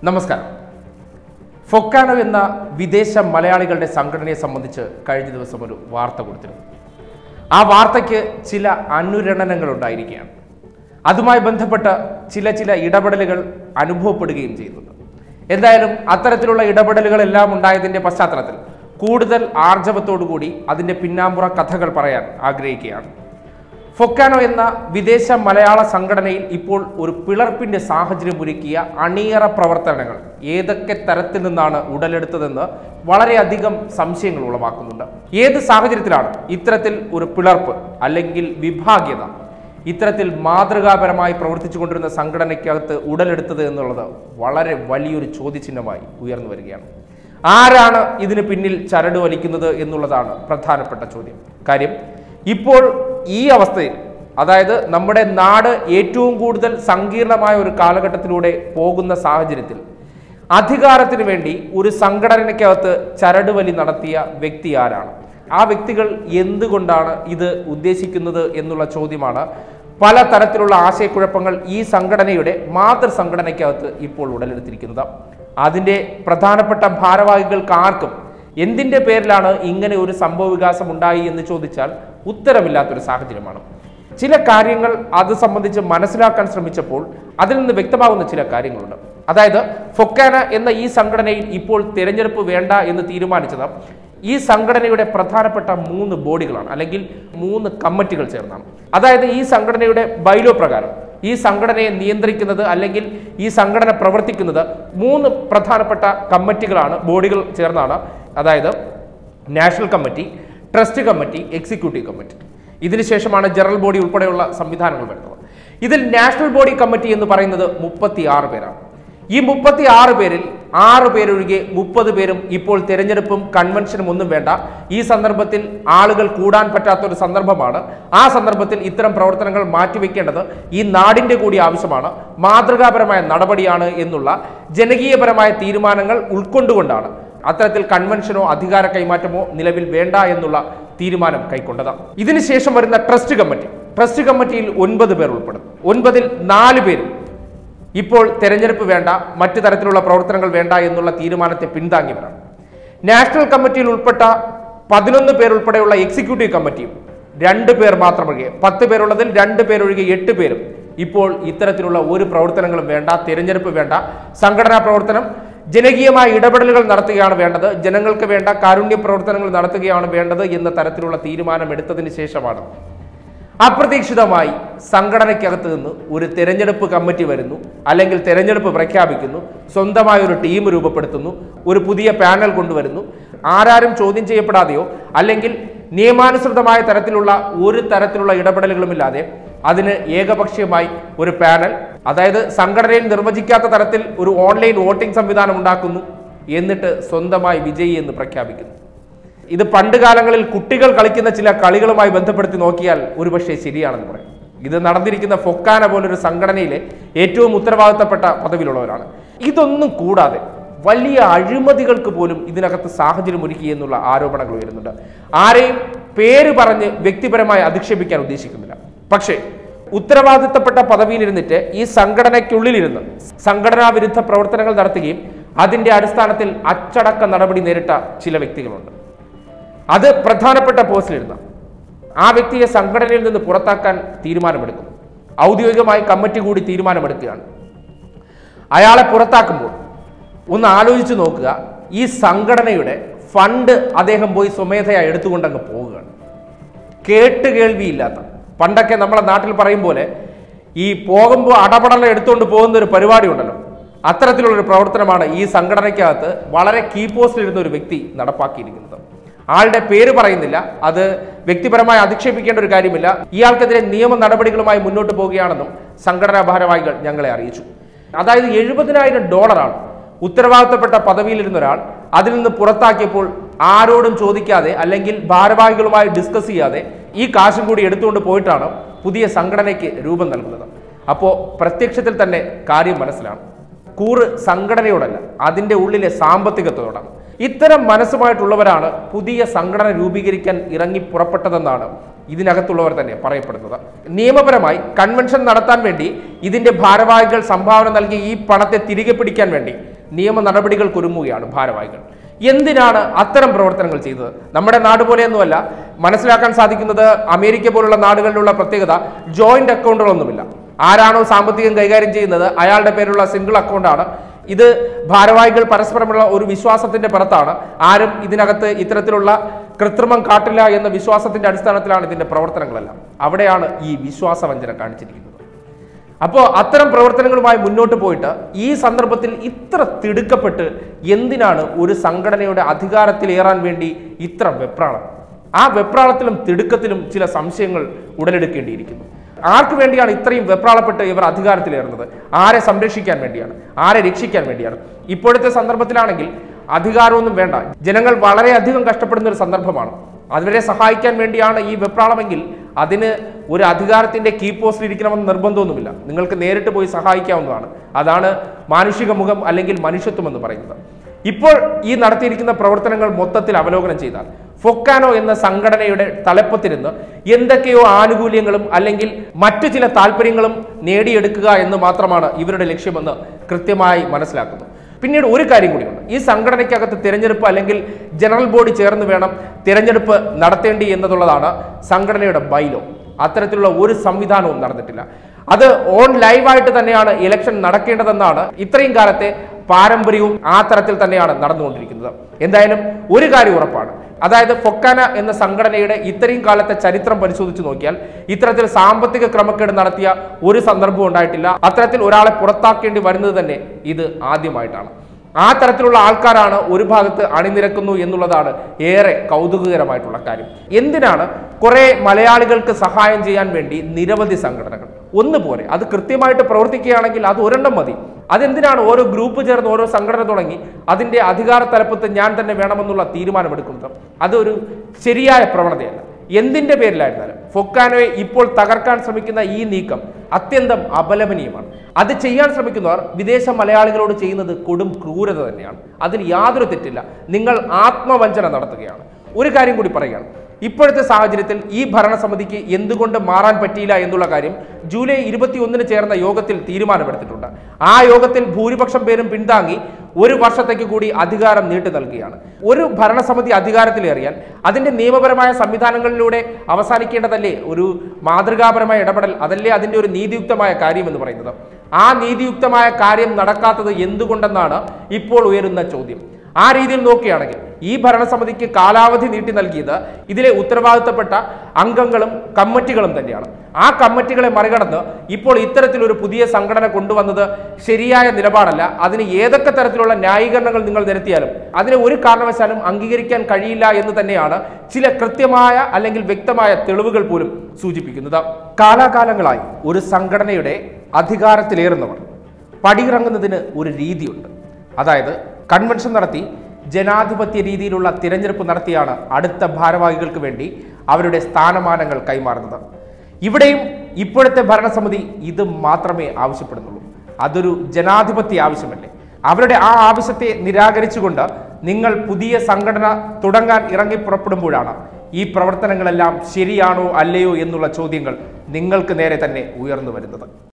നമസ്കാരം ഫൊക്കാനോ എന്ന വിദേശ മലയാളികളുടെ സംഘടനയെ സംബന്ധിച്ച് കഴിഞ്ഞ ദിവസം ഒരു വാർത്ത കൊടുത്തിരുന്നു ആ വാർത്തയ്ക്ക് ചില അനുരണനങ്ങൾ ഉണ്ടായിരിക്കുകയാണ് അതുമായി ബന്ധപ്പെട്ട ചില ചില ഇടപെടലുകൾ അനുഭവപ്പെടുകയും ചെയ്യുന്നുണ്ട് എന്തായാലും അത്തരത്തിലുള്ള ഇടപെടലുകളെല്ലാം ഉണ്ടായതിൻ്റെ പശ്ചാത്തലത്തിൽ കൂടുതൽ ആർജവത്തോടുകൂടി അതിൻ്റെ പിന്നാമ്പുറ കഥകൾ പറയാൻ ആഗ്രഹിക്കുകയാണ് ഫൊക്കാനോ എന്ന വിദേശ മലയാള സംഘടനയിൽ ഇപ്പോൾ ഒരു പിളർപ്പിന്റെ സാഹചര്യം ഒരുക്കിയ അണിയറ പ്രവർത്തനങ്ങൾ ഏതൊക്കെ തരത്തിൽ നിന്നാണ് ഉടലെടുത്തതെന്ന് വളരെയധികം സംശയങ്ങൾ ഉളവാക്കുന്നുണ്ട് ഏത് സാഹചര്യത്തിലാണ് ഇത്തരത്തിൽ ഒരു പിളർപ്പ് അല്ലെങ്കിൽ വിഭാഗ്യത ഇത്തരത്തിൽ മാതൃകാപരമായി പ്രവർത്തിച്ചു കൊണ്ടിരുന്ന സംഘടനയ്ക്കകത്ത് ഉടലെടുത്തത് എന്നുള്ളത് വളരെ വലിയൊരു ചോദ്യചിഹ്നമായി ഉയർന്നു വരികയാണ് ആരാണ് ഇതിന് പിന്നിൽ ചരട് വലിക്കുന്നത് എന്നുള്ളതാണ് പ്രധാനപ്പെട്ട ചോദ്യം കാര്യം ഇപ്പോൾ ഈ അവസ്ഥയിൽ അതായത് നമ്മുടെ നാട് ഏറ്റവും കൂടുതൽ സങ്കീർണമായ ഒരു കാലഘട്ടത്തിലൂടെ പോകുന്ന സാഹചര്യത്തിൽ അധികാരത്തിന് വേണ്ടി ഒരു സംഘടനയ്ക്കകത്ത് ചരടുവലി നടത്തിയ വ്യക്തി ആരാണ് ആ വ്യക്തികൾ എന്തുകൊണ്ടാണ് ഇത് ഉദ്ദേശിക്കുന്നത് എന്നുള്ള ചോദ്യമാണ് പല തരത്തിലുള്ള ആശയക്കുഴപ്പങ്ങൾ ഈ സംഘടനയുടെ മാതൃ സംഘടനയ്ക്കകത്ത് ഇപ്പോൾ ഉടലെടുത്തിരിക്കുന്നത് അതിൻ്റെ പ്രധാനപ്പെട്ട ഭാരവാഹികൾക്ക് ആർക്കും എന്തിൻ്റെ പേരിലാണ് ഇങ്ങനെ ഒരു സംഭവ വികാസം ഉണ്ടായി എന്ന് ചോദിച്ചാൽ ഉത്തരമില്ലാത്തൊരു സാഹചര്യമാണ് ചില കാര്യങ്ങൾ അത് സംബന്ധിച്ച് മനസ്സിലാക്കാൻ ശ്രമിച്ചപ്പോൾ അതിൽ നിന്ന് വ്യക്തമാകുന്ന ചില കാര്യങ്ങളുണ്ട് അതായത് ഫൊക്കാന എന്ന ഈ സംഘടനയിൽ ഇപ്പോൾ തിരഞ്ഞെടുപ്പ് വേണ്ട എന്ന് തീരുമാനിച്ചത് ഈ സംഘടനയുടെ പ്രധാനപ്പെട്ട മൂന്ന് ബോഡികളാണ് അല്ലെങ്കിൽ മൂന്ന് കമ്മിറ്റികൾ ചേർന്നാണ് അതായത് ഈ സംഘടനയുടെ ബൈലോ പ്രകാരം ഈ സംഘടനയെ നിയന്ത്രിക്കുന്നത് അല്ലെങ്കിൽ ഈ സംഘടന പ്രവർത്തിക്കുന്നത് മൂന്ന് പ്രധാനപ്പെട്ട കമ്മിറ്റികളാണ് ബോഡികൾ ചേർന്നാണ് അതായത് national committee trust committee executive committee ഇതിനുശേഷമാണ് ജനറൽ ബോഡി ഉൾപ്പെടെയുള്ള സംവിധാനങ്ങൾ വരുന്നത് ഇതിൽ നാഷണൽ ബോഡി കമ്മിറ്റി എന്ന് പറയുന്നത് മുപ്പത്തി ആറ് പേരാണ് ഈ മുപ്പത്തി ആറ് പേരിൽ ആറ് പേരൊഴികെ മുപ്പത് പേരും ഇപ്പോൾ തിരഞ്ഞെടുപ്പും കൺവെൻഷനും ഒന്നും വേണ്ട ഈ സന്ദർഭത്തിൽ ആളുകൾ കൂടാൻ പറ്റാത്ത ഒരു സന്ദർഭമാണ് ആ സന്ദർഭത്തിൽ ഇത്തരം പ്രവർത്തനങ്ങൾ മാറ്റിവെക്കേണ്ടത് ഈ നാടിന്റെ കൂടി ആവശ്യമാണ് മാതൃകാപരമായ നടപടിയാണ് എന്നുള്ള ജനകീയപരമായ തീരുമാനങ്ങൾ ഉൾക്കൊണ്ടുകൊണ്ടാണ് അത്തരത്തിൽ കൺവെൻഷനോ അധികാര കൈമാറ്റമോ നിലവിൽ വേണ്ട എന്നുള്ള തീരുമാനം കൈക്കൊണ്ടത് ഇതിനുശേഷം വരുന്ന ട്രസ്റ്റ് കമ്മിറ്റി ട്രസ്റ്റ് കമ്മിറ്റിയിൽ ഒൻപത് പേർ ഉൾപ്പെടും ഒൻപതിൽ നാല് പേരും ഇപ്പോൾ തെരഞ്ഞെടുപ്പ് വേണ്ട മറ്റു തരത്തിലുള്ള പ്രവർത്തനങ്ങൾ വേണ്ട എന്നുള്ള തീരുമാനത്തെ പിന്താങ്ങിയവരാണ് നാഷണൽ കമ്മിറ്റിയിൽ ഉൾപ്പെട്ട പതിനൊന്ന് പേർ ഉൾപ്പെടെയുള്ള എക്സിക്യൂട്ടീവ് കമ്മിറ്റിയും രണ്ട് പേർ മാത്രമൊഴികെ പത്ത് പേരുള്ളതിൽ രണ്ട് പേരൊഴികെ എട്ട് പേരും ഇപ്പോൾ ഇത്തരത്തിലുള്ള ഒരു പ്രവർത്തനങ്ങളും വേണ്ട തിരഞ്ഞെടുപ്പ് വേണ്ട സംഘടനാ പ്രവർത്തനം ജനകീയമായ ഇടപെടലുകൾ നടത്തുകയാണ് വേണ്ടത് ജനങ്ങൾക്ക് വേണ്ട കാരുണ്യ പ്രവർത്തനങ്ങൾ നടത്തുകയാണ് വേണ്ടത് എന്ന തരത്തിലുള്ള തീരുമാനം എടുത്തതിന് ശേഷമാണ് അപ്രതീക്ഷിതമായി സംഘടനയ്ക്കകത്ത് നിന്ന് ഒരു തെരഞ്ഞെടുപ്പ് കമ്മിറ്റി വരുന്നു അല്ലെങ്കിൽ തെരഞ്ഞെടുപ്പ് പ്രഖ്യാപിക്കുന്നു സ്വന്തമായ ഒരു ടീം രൂപപ്പെടുത്തുന്നു ഒരു പുതിയ പാനൽ കൊണ്ടുവരുന്നു ആരാരും ചോദ്യം ചെയ്യപ്പെടാതെയോ അല്ലെങ്കിൽ നിയമാനുസൃതമായ തരത്തിലുള്ള ഒരു തരത്തിലുള്ള ഇടപെടലുകളുമില്ലാതെ അതിന് ഏകപക്ഷീയമായി ഒരു പാനൽ അതായത് സംഘടനയിൽ നിർവചിക്കാത്ത തരത്തിൽ ഒരു ഓൺലൈൻ വോട്ടിംഗ് സംവിധാനം ഉണ്ടാക്കുന്നു എന്നിട്ട് സ്വന്തമായി വിജയി എന്ന് പ്രഖ്യാപിക്കുന്നു ഇത് പണ്ട് കാലങ്ങളിൽ കുട്ടികൾ കളിക്കുന്ന ചില കളികളുമായി ബന്ധപ്പെടുത്തി നോക്കിയാൽ ഒരുപക്ഷെ ശരിയാണെന്ന് പറയും ഇത് നടന്നിരിക്കുന്ന ഫൊക്കാന പോലൊരു സംഘടനയിലെ ഏറ്റവും ഉത്തരവാദിത്തപ്പെട്ട പദവിയിലുള്ളവരാണ് ഇതൊന്നും കൂടാതെ വലിയ അഴിമതികൾക്ക് പോലും ഇതിനകത്ത് സാഹചര്യം ഒരുക്കി എന്നുള്ള ആരോപണങ്ങൾ ഉയരുന്നുണ്ട് ആരെയും പേര് പറഞ്ഞ് വ്യക്തിപരമായി അധിക്ഷേപിക്കാൻ ഉദ്ദേശിക്കുന്നില്ല പക്ഷേ ഉത്തരവാദിത്തപ്പെട്ട പദവിയിലിരുന്നിട്ട് ഈ സംഘടനയ്ക്കുള്ളിലിരുന്ന് സംഘടനാ വിരുദ്ധ പ്രവർത്തനങ്ങൾ നടത്തുകയും അതിന്റെ അടിസ്ഥാനത്തിൽ അച്ചടക്ക നടപടി നേരിട്ട ചില വ്യക്തികളുണ്ട് അത് പ്രധാനപ്പെട്ട പോസ്റ്റിലിരുന്ന ആ വ്യക്തിയെ സംഘടനയിൽ നിന്ന് പുറത്താക്കാൻ തീരുമാനമെടുക്കുന്നു ഔദ്യോഗികമായി കമ്മിറ്റി കൂടി തീരുമാനമെടുക്കുകയാണ് അയാളെ പുറത്താക്കുമ്പോൾ ഒന്ന് ആലോചിച്ച് നോക്കുക ഈ സംഘടനയുടെ ഫണ്ട് അദ്ദേഹം പോയി സ്വമേധയാ എടുത്തുകൊണ്ടങ്ങ് പോവുകയാണ് കേട്ട് കേൾവിയില്ലാത്ത പണ്ടൊക്കെ നമ്മളെ നാട്ടിൽ പറയും പോലെ ഈ പോകുമ്പോൾ അടപടല എടുത്തുകൊണ്ട് പോകുന്ന ഒരു പരിപാടി ഉണ്ടല്ലോ അത്തരത്തിലുള്ളൊരു പ്രവർത്തനമാണ് ഈ സംഘടനയ്ക്കകത്ത് വളരെ കീ പോസ്റ്റിലിരുന്ന ഒരു വ്യക്തി നടപ്പാക്കിയിരിക്കുന്നത് ആളുടെ പേര് പറയുന്നില്ല അത് വ്യക്തിപരമായി അധിക്ഷേപിക്കേണ്ട ഒരു കാര്യമില്ല ഇയാൾക്കെതിരെ നിയമ നടപടികളുമായി മുന്നോട്ട് പോവുകയാണെന്നും സംഘടനാ ഭാരവാഹികൾ ഞങ്ങളെ അറിയിച്ചു അതായത് എഴുപതിനായിരം ഡോളറാണ് ഉത്തരവാദിത്തപ്പെട്ട പദവിയിലിരുന്ന ഒരാൾ അതിൽ നിന്ന് പുറത്താക്കിയപ്പോൾ ആരോടും ചോദിക്കാതെ അല്ലെങ്കിൽ ഭാരവാഹികളുമായി ഡിസ്കസ് ചെയ്യാതെ ഈ കാശും കൂടി എടുത്തുകൊണ്ട് പോയിട്ടാണ് പുതിയ സംഘടനയ്ക്ക് രൂപം നൽകുന്നത് അപ്പോൾ പ്രത്യക്ഷത്തിൽ തന്നെ കാര്യം മനസ്സിലാണ് കൂറ് സംഘടനയോടല്ല അതിൻ്റെ ഉള്ളിലെ സാമ്പത്തികത്തോടാണ് ഇത്തരം മനസ്സുമായിട്ടുള്ളവരാണ് പുതിയ സംഘടന രൂപീകരിക്കാൻ ഇറങ്ങി പുറപ്പെട്ടതെന്നാണ് ഇതിനകത്തുള്ളവർ തന്നെ പറയപ്പെടുന്നത് നിയമപരമായി കൺവെൻഷൻ നടത്താൻ വേണ്ടി ഇതിന്റെ ഭാരവാഹികൾ സംഭാവന നൽകി ഈ പണത്തെ തിരികെ പിടിക്കാൻ വേണ്ടി നിയമ നടപടികൾക്ക് ഒരുങ്ങുകയാണ് ഭാരവാഹികൾ എന്തിനാണ് അത്തരം പ്രവർത്തനങ്ങൾ ചെയ്തത് നമ്മുടെ നാട് പോലെയൊന്നുമല്ല മനസ്സിലാക്കാൻ സാധിക്കുന്നത് അമേരിക്ക പോലുള്ള നാടുകളിലുള്ള പ്രത്യേകത ജോയിന്റ് അക്കൗണ്ടുകളൊന്നുമില്ല ആരാണോ സാമ്പത്തികം കൈകാര്യം ചെയ്യുന്നത് അയാളുടെ പേരുള്ള സിംഗിൾ അക്കൗണ്ടാണ് ഇത് ഭാരവാഹികൾ പരസ്പരമുള്ള ഒരു വിശ്വാസത്തിന്റെ പുറത്താണ് ആരും ഇതിനകത്ത് ഇത്തരത്തിലുള്ള കൃത്രിമം കാട്ടില്ല എന്ന വിശ്വാസത്തിന്റെ അടിസ്ഥാനത്തിലാണ് ഇതിന്റെ പ്രവർത്തനങ്ങളെല്ലാം അവിടെയാണ് ഈ വിശ്വാസവഞ്ചന കാണിച്ചിരിക്കുന്നത് അപ്പോൾ അത്തരം പ്രവർത്തനങ്ങളുമായി മുന്നോട്ട് പോയിട്ട് ഈ സന്ദർഭത്തിൽ ഇത്ര തിടുക്കപ്പെട്ട് എന്തിനാണ് ഒരു സംഘടനയുടെ അധികാരത്തിലേറാൻ വേണ്ടി ഇത്ര വെപ്രാളം ആ വെപ്രാളത്തിലും തിടുക്കത്തിലും ചില സംശയങ്ങൾ ഉടലെടുക്കേണ്ടിയിരിക്കുന്നു ആർക്ക് വേണ്ടിയാണ് ഇത്രയും വെപ്രാളപ്പെട്ട് ഇവർ അധികാരത്തിലേറുന്നത് ആരെ സംരക്ഷിക്കാൻ വേണ്ടിയാണ് ആരെ രക്ഷിക്കാൻ വേണ്ടിയാണ് ഇപ്പോഴത്തെ സന്ദർഭത്തിലാണെങ്കിൽ അധികാരമൊന്നും വേണ്ട ജനങ്ങൾ വളരെയധികം കഷ്ടപ്പെടുന്ന ഒരു സന്ദർഭമാണ് അവരെ സഹായിക്കാൻ വേണ്ടിയാണ് ഈ വെപ്രാളമെങ്കിൽ അതിന് ഒരു അധികാരത്തിന്റെ കീ പോസ്റ്റിൽ ഇരിക്കണമെന്ന് നിർബന്ധമൊന്നുമില്ല നിങ്ങൾക്ക് നേരിട്ട് പോയി സഹായിക്കാവുന്നതാണ് അതാണ് മാനുഷിക മുഖം അല്ലെങ്കിൽ മനുഷ്യത്വം എന്ന് പറയുന്നത് ഇപ്പോൾ ഈ നടത്തിയിരിക്കുന്ന പ്രവർത്തനങ്ങൾ മൊത്തത്തിൽ അവലോകനം ചെയ്താൽ ഫൊക്കാനോ എന്ന സംഘടനയുടെ തലപ്പത്തിരുന്ന് എന്തൊക്കെയോ ആനുകൂല്യങ്ങളും അല്ലെങ്കിൽ മറ്റു ചില താല്പര്യങ്ങളും നേടിയെടുക്കുക എന്ന് മാത്രമാണ് ഇവരുടെ ലക്ഷ്യമെന്ന് കൃത്യമായി മനസ്സിലാക്കുന്നു പിന്നീട് ഒരു കാര്യം കൂടിയുണ്ട് ഈ സംഘടനയ്ക്കകത്ത് തിരഞ്ഞെടുപ്പ് അല്ലെങ്കിൽ ജനറൽ ബോഡി ചേർന്ന് വേണം തിരഞ്ഞെടുപ്പ് നടത്തേണ്ടി എന്നതുള്ളതാണ് സംഘടനയുടെ ബൈലോ അത്തരത്തിലുള്ള ഒരു സംവിധാനവും നടന്നിട്ടില്ല അത് ഓൺ ലൈവായിട്ട് തന്നെയാണ് ഇലക്ഷൻ നടക്കേണ്ടതെന്നാണ് ഇത്രയും കാലത്തെ പാരമ്പര്യവും ആ തരത്തിൽ തന്നെയാണ് നടന്നുകൊണ്ടിരിക്കുന്നത് എന്തായാലും ഒരു കാര്യം ഉറപ്പാണ് അതായത് ഫൊക്കാന എന്ന സംഘടനയുടെ ഇത്രയും കാലത്തെ ചരിത്രം പരിശോധിച്ച് നോക്കിയാൽ ഇത്തരത്തിൽ സാമ്പത്തിക ക്രമക്കേട് നടത്തിയ ഒരു സന്ദർഭവും ഉണ്ടായിട്ടില്ല അത്തരത്തിൽ ഒരാളെ പുറത്താക്കേണ്ടി വരുന്നത് തന്നെ ഇത് ആദ്യമായിട്ടാണ് ആ തരത്തിലുള്ള ആൾക്കാരാണ് ഒരു ഭാഗത്ത് അണിനിരക്കുന്നു എന്നുള്ളതാണ് ഏറെ കൗതുകകരമായിട്ടുള്ള കാര്യം എന്തിനാണ് കുറെ മലയാളികൾക്ക് സഹായം ചെയ്യാൻ വേണ്ടി നിരവധി സംഘടനകൾ ഒന്ന് പോരെ അത് കൃത്യമായിട്ട് പ്രവർത്തിക്കുകയാണെങ്കിൽ അത് ഒരെണ്ണം മതി അതെന്തിനാണ് ഓരോ ഗ്രൂപ്പ് ചേർന്ന് ഓരോ സംഘടന തുടങ്ങി അതിന്റെ അധികാര തലപ്പത്ത് ഞാൻ തന്നെ വേണമെന്നുള്ള തീരുമാനമെടുക്കുന്നത് അതൊരു ശരിയായ പ്രവണതയല്ല എന്തിന്റെ പേരിലായിരുന്നാലും ഫൊക്കാനോയെ ഇപ്പോൾ തകർക്കാൻ ശ്രമിക്കുന്ന ഈ നീക്കം അത്യന്തം അപലപനീയമാണ് അത് ചെയ്യാൻ ശ്രമിക്കുന്നവർ വിദേശ മലയാളികളോട് ചെയ്യുന്നത് കൊടും ക്രൂരത തന്നെയാണ് അതിൽ യാതൊരു തെറ്റില്ല നിങ്ങൾ ആത്മവഞ്ചന നടത്തുകയാണ് ഒരു കാര്യം കൂടി പറയുകയാണ് ഇപ്പോഴത്തെ സാഹചര്യത്തിൽ ഈ ഭരണസമിതിക്ക് എന്തുകൊണ്ട് മാറാൻ പറ്റിയില്ല എന്നുള്ള കാര്യം ജൂലൈ ഇരുപത്തിയൊന്നിന് ചേർന്ന യോഗത്തിൽ തീരുമാനമെടുത്തിട്ടുണ്ട് ആ യോഗത്തിൽ ഭൂരിപക്ഷം പേരും പിന്താങ്ങി ഒരു വർഷത്തേക്ക് കൂടി അധികാരം നീട്ടി നൽകുകയാണ് ഒരു ഭരണസമിതി അധികാരത്തിലേറിയാൽ അതിന്റെ നിയമപരമായ സംവിധാനങ്ങളിലൂടെ അവസാനിക്കേണ്ടതല്ലേ ഒരു മാതൃകാപരമായ ഇടപെടൽ അതല്ലേ അതിന്റെ ഒരു നീതിയുക്തമായ കാര്യം എന്ന് പറയുന്നത് ആ നീതിയുക്തമായ കാര്യം നടക്കാത്തത് എന്തുകൊണ്ടെന്നാണ് ഇപ്പോൾ ഉയരുന്ന ചോദ്യം ആ രീതിയിൽ നോക്കുകയാണെങ്കിൽ ഈ ഭരണസമിതിക്ക് കാലാവധി നീട്ടി നൽകിയത് ഇതിലെ ഉത്തരവാദിത്തപ്പെട്ട അംഗങ്ങളും കമ്മിറ്റികളും തന്നെയാണ് ആ കമ്മിറ്റികളെ മറികടന്ന് ഇപ്പോൾ ഇത്തരത്തിലൊരു പുതിയ സംഘടന കൊണ്ടുവന്നത് ശരിയായ നിലപാടല്ല അതിന് ഏതൊക്കെ തരത്തിലുള്ള ന്യായീകരണങ്ങൾ നിങ്ങൾ നിരത്തിയാലും അതിനെ ഒരു കാരണവശാലും അംഗീകരിക്കാൻ കഴിയില്ല എന്ന് തന്നെയാണ് ചില കൃത്യമായ അല്ലെങ്കിൽ വ്യക്തമായ തെളിവുകൾ പോലും സൂചിപ്പിക്കുന്നത് കാലാകാലങ്ങളായി ഒരു സംഘടനയുടെ അധികാരത്തിലേറുന്നവർ പടിയിറങ്ങുന്നതിന് ഒരു രീതിയുണ്ട് അതായത് കൺവെൻഷൻ നടത്തി ജനാധിപത്യ രീതിയിലുള്ള തിരഞ്ഞെടുപ്പ് നടത്തിയാണ് അടുത്ത ഭാരവാഹികൾക്ക് വേണ്ടി അവരുടെ സ്ഥാനമാനങ്ങൾ കൈമാറുന്നത് ഇവിടെയും ഇപ്പോഴത്തെ ഭരണസമിതി ഇത് മാത്രമേ ആവശ്യപ്പെടുന്നുള്ളൂ അതൊരു ജനാധിപത്യ ആവശ്യമല്ലേ അവരുടെ ആ ആവശ്യത്തെ നിരാകരിച്ചുകൊണ്ട് നിങ്ങൾ പുതിയ സംഘടന തുടങ്ങാൻ ഇറങ്ങി പുറപ്പെടുമ്പോഴാണ് ഈ പ്രവർത്തനങ്ങളെല്ലാം ശരിയാണോ അല്ലയോ എന്നുള്ള ചോദ്യങ്ങൾ നിങ്ങൾക്ക് നേരെ തന്നെ ഉയർന്നു വരുന്നത്